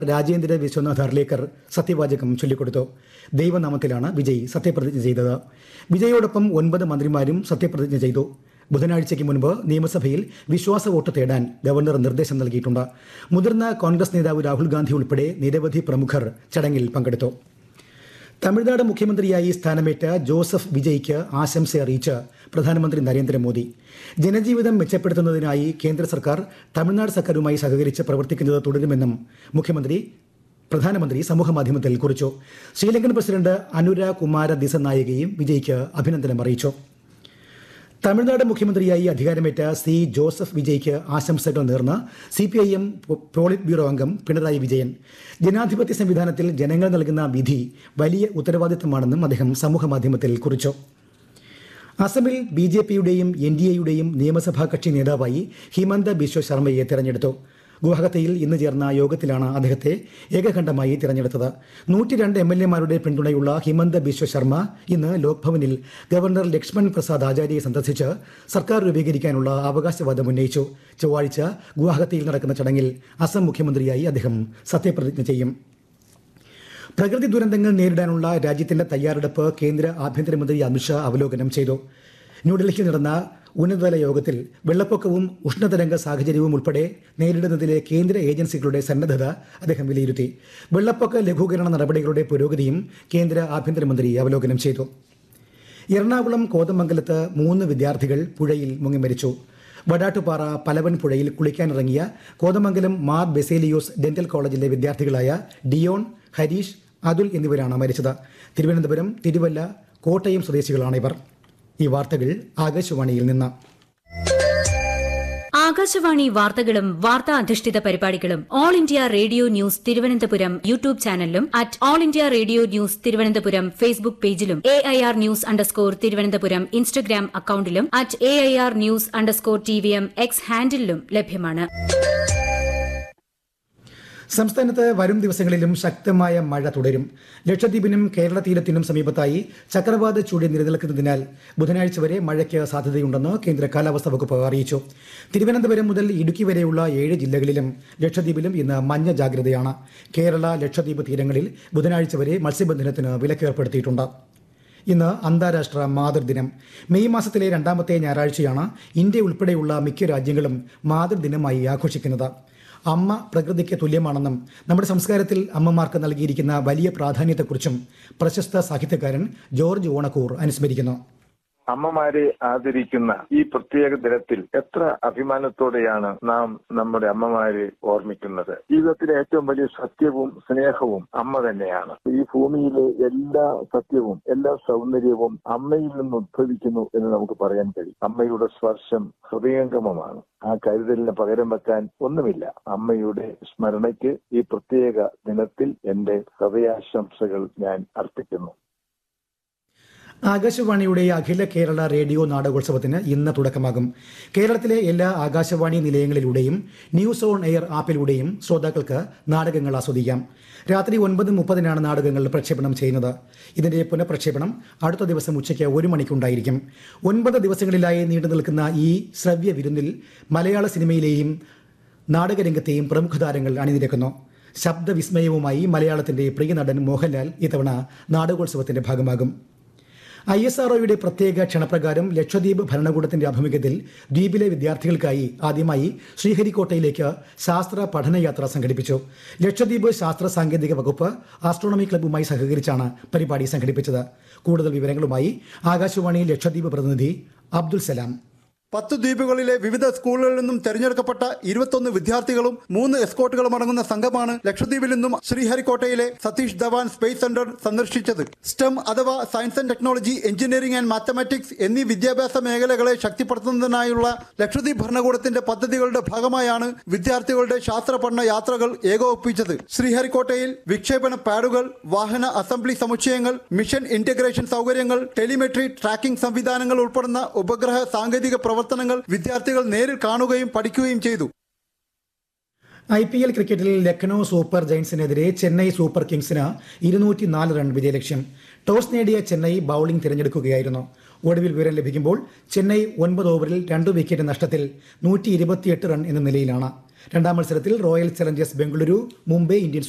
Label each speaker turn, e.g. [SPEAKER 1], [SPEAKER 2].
[SPEAKER 1] രാജേന്ദ്ര വിശ്വനാഥ് അർലേക്കർ സത്യവാചകം ചൊല്ലിക്കൊടുത്തു ദൈവനാമത്തിലാണ് വിജയ് സത്യപ്രതിജ്ഞ ചെയ്തത് വിജയോടൊപ്പം ഒൻപത് മന്ത്രിമാരും സത്യപ്രതിജ്ഞ ചെയ്തു ബുധനാഴ്ചയ്ക്ക് മുൻപ് നിയമസഭയിൽ വിശ്വാസ വോട്ട് തേടാൻ ഗവർണർ നിർദ്ദേശം നൽകിയിട്ടുണ്ട് മുതിർന്ന കോൺഗ്രസ് നേതാവ് രാഹുൽ ഗാന്ധി ഉൾപ്പെടെ നിരവധി പ്രമുഖർ ചടങ്ങിൽ പങ്കെടുത്തു തമിഴ്നാട് മുഖ്യമന്ത്രിയായി സ്ഥാനമേറ്റ ജോസഫ് വിജയ്ക്ക് ആശംസ അറിയിച്ച് പ്രധാനമന്ത്രി നരേന്ദ്രമോദി ജനജീവിതം മെച്ചപ്പെടുത്തുന്നതിനായി കേന്ദ്ര സർക്കാർ തമിഴ്നാട് സർക്കാരുമായി സഹകരിച്ച് പ്രവർത്തിക്കുന്നത് തുടരുമെന്നും മുഖ്യമന്ത്രി പ്രധാനമന്ത്രി സമൂഹമാധ്യമത്തിൽ കുറിച്ചു ശ്രീലങ്കൻ പ്രസിഡന്റ് അനുര കുമാര ദിസനായകയും വിജയ്ക്ക് അഭിനന്ദനം അറിയിച്ചു തമിഴ്നാട് മുഖ്യമന്ത്രിയായി അധികാരമേറ്റ സി ജോസഫ് വിജയ്ക്ക് ആശംസകൾ നേർന്ന് C P I M polit bureau അംഗം പിണറായി വിജയൻ ജനാധിപത്യ സംവിധാനത്തിൽ ജനങ്ങൾ നൽകുന്ന വിധി വലിയ ഉത്തരവാദിത്തമാണെന്നും അദ്ദേഹം സമൂഹമാധ്യമത്തിൽ കുറിച്ചു അസമിൽ ബി ജെ പിയുടെയും എൻ ഡി എയുടെയും നിയമസഭാ കക്ഷി നേതാവായി ഹിമന്ത ബിശ്വ ശർമ്മയെ തെരഞ്ഞെടുത്തു ഗുവാഹത്തിയിൽ ഇന്ന് ചേർന്ന യോഗത്തിലാണ് അദ്ദേഹത്തെ ഏകകണ്ഠമായി തിരഞ്ഞെടുത്തത് നൂറ്റി രണ്ട് എം എൽ എമാരുടെ പിന്തുണയുള്ള ഹിമന്ത ബിശ്വ ശർമ്മ ഇന്ന് ലോക്ഭവനിൽ ഗവർണർ ലക്ഷ്മൺ പ്രസാദ് ആചാര്യയെ സന്ദർശിച്ച് സർക്കാർ രൂപീകരിക്കാനുള്ള അവകാശവാദം ഉന്നയിച്ചു ചൊവ്വാഴ്ച ഗുവാഹത്തിയിൽ നടക്കുന്ന ചടങ്ങിൽ അസം മുഖ്യമന്ത്രിയായി അദ്ദേഹം സത്യപ്രതിജ്ഞ ചെയ്യും പ്രകൃതി ദുരന്തങ്ങൾ നേരിടാനുള്ള രാജ്യത്തിന്റെ തയ്യാറെടുപ്പ് കേന്ദ്ര ആഭ്യന്തരമന്ത്രി അമിത്ഷാ അവലോകനം ചെയ്തു ന്യൂഡൽഹിയിൽ നടന്ന ഉന്നതതല യോഗത്തിൽ വെള്ളപ്പൊക്കവും ഉഷ്ണതരംഗ സാഹചര്യവും ഉൾപ്പെടെ നേരിടുന്നതിലെ കേന്ദ്ര ഏജൻസികളുടെ സന്നദ്ധത അദ്ദേഹം വിലയിരുത്തി വെള്ളപ്പൊക്ക ലഘൂകരണ നടപടികളുടെ പുരോഗതിയും കേന്ദ്ര ആഭ്യന്തരമന്ത്രി അവലോകനം ചെയ്തു എറണാകുളം കോതമംഗലത്ത് മൂന്ന് വിദ്യാർത്ഥികൾ പുഴയിൽ മുങ്ങിമരിച്ചു വടാട്ടുപാറ പലവൻ പുഴയിൽ കുളിക്കാനിറങ്ങിയ കോതമംഗലം മാർ ബെസേലിയോസ് ഡെന്റൽ കോളേജിലെ വിദ്യാർത്ഥികളായ ഡിയോൺ ഹരീഷ് അതുൽ എന്നിവരാണ് മരിച്ചത് തിരുവനന്തപുരം തിരുവല്ല കോട്ടയം സ്വദേശികളാണ് ഇവർ ഈ വാർത്തകൾ ആകാശവാണിയിൽ നിന്ന്
[SPEAKER 2] ആകാശവാണി വാർത്തകളും വാർത്താ അധിഷ്ഠിത പരിപാടികളും all India radio news Thiruvananthapuram YouTube ചാനലിലും at all India radio news Thiruvananthapuram Facebook പേജിലും A I R news underscore Thiruvananthapuram Instagram അക്കൌണ്ടിലും at A I R news underscore T V M X ഹാൻഡിലും ലഭ്യമാണ്
[SPEAKER 1] സംസ്ഥാനത്ത് വരും ദിവസങ്ങളിലും ശക്തമായ മഴ തുടരും ലക്ഷദ്വീപിനും കേരള തീരത്തിനും സമീപത്തായി ചക്രവാത ചുഴി നിലനിൽക്കുന്നതിനാൽ ബുധനാഴ്ച വരെ മഴയ്ക്ക് സാധ്യതയുണ്ടെന്ന് കേന്ദ്ര കാലാവസ്ഥാ വകുപ്പ് അറിയിച്ചു തിരുവനന്തപുരം മുതൽ ഇടുക്കി വരെയുള്ള ഏഴ് ജില്ലകളിലും ലക്ഷദ്വീപിലും ഇന്ന് മഞ്ഞ ജാഗ്രതയാണ് കേരള ലക്ഷദ്വീപ് തീരങ്ങളിൽ ബുധനാഴ്ച വരെ മത്സ്യബന്ധനത്തിന് വിലക്ക് ഏർപ്പെടുത്തിയിട്ടുണ്ട് ഇന്ന് അന്താരാഷ്ട്ര മാതൃദിനം മെയ് മാസത്തിലെ രണ്ടാമത്തെ ഞായറാഴ്ചയാണ് ഇന്ത്യ ഉൾപ്പെടെയുള്ള മിക്ക രാജ്യങ്ങളും മാതൃദിനമായി ആഘോഷിക്കുന്നത് അമ്മ പ്രകൃതിക്ക് തുല്യമാണെന്നും നമ്മുടെ സംസ്കാരത്തിൽ അമ്മമാർക്ക് നൽകിയിരിക്കുന്ന വലിയ പ്രാധാന്യത്തെക്കുറിച്ചും പ്രശസ്ത സാഹിത്യകാരൻ ജോർജ് ഓണക്കൂർ അനുസ്മരിക്കുന്നു
[SPEAKER 3] അമ്മമാരെ ആദരിക്കുന്ന ഈ പ്രത്യേക ദിനത്തിൽ എത്ര അഭിമാനത്തോടെയാണ് നാം നമ്മുടെ അമ്മമാരെ ഓർമ്മിക്കുന്നത് ജീവിതത്തിലെ ഏറ്റവും വലിയ സത്യവും സ്നേഹവും അമ്മ തന്നെയാണ് ഈ ഭൂമിയിലെ എല്ലാ സത്യവും എല്ലാ സൗന്ദര്യവും അമ്മയിൽ നിന്ന് ഉദ്ഭവിക്കുന്നു എന്ന് നമുക്ക് പറയാൻ കഴിയും അമ്മയുടെ സ്പർശം ഹൃദയംഗമമാണ് ആ കരുതലിന് പകരം വെക്കാൻ ഒന്നുമില്ല അമ്മയുടെ സ്മരണയ്ക്ക് ഈ പ്രത്യേക ദിനത്തിൽ എന്റെ ഹൃദയാശംസകൾ ഞാൻ അർപ്പിക്കുന്നു
[SPEAKER 1] ആകാശവാണിയുടെ അഖില കേരള റേഡിയോ നാടകോത്സവത്തിന് ഇന്ന് തുടക്കമാകും കേരളത്തിലെ എല്ലാ ആകാശവാണി നിലയങ്ങളിലൂടെയും ന്യൂസ് ഓൺ എയർ ആപ്പിലൂടെയും ശ്രോതാക്കൾക്ക് നാടകങ്ങൾ ആസ്വദിക്കാം രാത്രി ഒൻപത് മുപ്പതിനാണ് നാടകങ്ങൾ പ്രക്ഷേപണം ചെയ്യുന്നത് ഇതിന്റെ പുനഃപ്രക്ഷേപണം അടുത്ത ദിവസം ഉച്ചയ്ക്ക് ഒരു മണിക്കുണ്ടായിരിക്കും ഒൻപത് ദിവസങ്ങളിലായി നീണ്ടു നിൽക്കുന്ന ഈ ശ്രവ്യ വിരുന്നിൽ മലയാള സിനിമയിലെയും നാടകരംഗത്തെയും പ്രമുഖ താരങ്ങൾ അണിനിരക്കുന്നു ശബ്ദവിസ്മയവുമായി മലയാളത്തിന്റെ പ്രിയ നടൻ മോഹൻലാൽ ഇത്തവണ നാടകോത്സവത്തിന്റെ ഭാഗമാകും ഐ എസ് ആർഒയുടെ പ്രത്യേക ക്ഷണപ്രകാരം ലക്ഷദ്വീപ് ഭരണകൂടത്തിന്റെ ആഭിമുഖ്യത്തിൽ ദ്വീപിലെ വിദ്യാർത്ഥികൾക്കായി ആദ്യമായി ശ്രീഹരിക്കോട്ടയിലേക്ക് ശാസ്ത്ര പഠനയാത്ര സംഘടിപ്പിച്ചു ലക്ഷദ്വീപ് ശാസ്ത്ര സാങ്കേതിക വകുപ്പ് ആസ്ട്രോണമി ക്ലബ്ബുമായി സഹകരിച്ചാണ് പരിപാടി സംഘടിപ്പിച്ചത് കൂടുതൽ വിവരങ്ങളുമായി ആകാശവാണി ലക്ഷദ്വീപ് പ്രതിനിധി അബ്ദുൽ സലാം
[SPEAKER 4] പത്ത് ദ്വീപുകളിലെ വിവിധ സ്കൂളുകളിൽ നിന്നും തെരഞ്ഞെടുക്കപ്പെട്ട ഇരുപത്തൊന്ന് വിദ്യാർത്ഥികളും മൂന്ന് എസ്കോട്ടുകളും അടങ്ങുന്ന സംഘമാണ് ലക്ഷദ്വീപിൽ നിന്നും ശ്രീഹരിക്കോട്ടയിലെ സതീഷ് ധവാൻ സ്പേസ് സെന്റർ സന്ദർശിച്ചത് സ്റ്റെം അഥവാ science and technology engineering and mathematics എന്നീ വിദ്യാഭ്യാസ മേഖലകളെ ശക്തിപ്പെടുത്തുന്നതിനായുള്ള ലക്ഷദ്വീപ് ഭരണകൂടത്തിന്റെ പദ്ധതികളുടെ ഭാഗമായാണ് വിദ്യാർത്ഥികളുടെ ശാസ്ത്ര പഠന യാത്രകൾ ഏകോപിപ്പിച്ചത് ശ്രീഹരിക്കോട്ടയിൽ വിക്ഷേപണ പാഡുകൾ വാഹന അസംബ്ലി സമുച്ചയങ്ങൾ മിഷൻ ഇന്റഗ്രേഷൻ സൗകര്യങ്ങൾ ടെലിമെട്രി ട്രാക്കിംഗ് സംവിധാനങ്ങൾ ഉൾപ്പെടുന്ന ഉപഗ്രഹ സാങ്കേതിക പ്രവർത്തനങ്ങൾ വിദ്യാർത്ഥികൾ നേരിൽ കാണുകയും പഠിക്കുകയും ചെയ്തു
[SPEAKER 1] ഐ പി എൽ ക്രിക്കറ്റിൽ ലക്നൌ സൂപ്പർ ജയൻസിനെതിരെ ചെന്നൈ സൂപ്പർ കിങ്സിന് ഇരുന്നൂറ്റി നാല് റൺ വിജയലക്ഷ്യം ടോസ് നേടിയ ചെന്നൈ ബൌളിംഗ് തിരഞ്ഞെടുക്കുകയായിരുന്നു ഒടുവിൽ വിവരം ലഭിക്കുമ്പോൾ ചെന്നൈ ഒൻപത് ഓവറിൽ രണ്ട് വിക്കറ്റ് നഷ്ടത്തിൽ നൂറ്റി ഇരുപത്തിയെട്ട് റൺ എന്ന നിലയിലാണ് രണ്ടാം മത്സരത്തിൽ royal challengers Bengaluru Mumbai Indians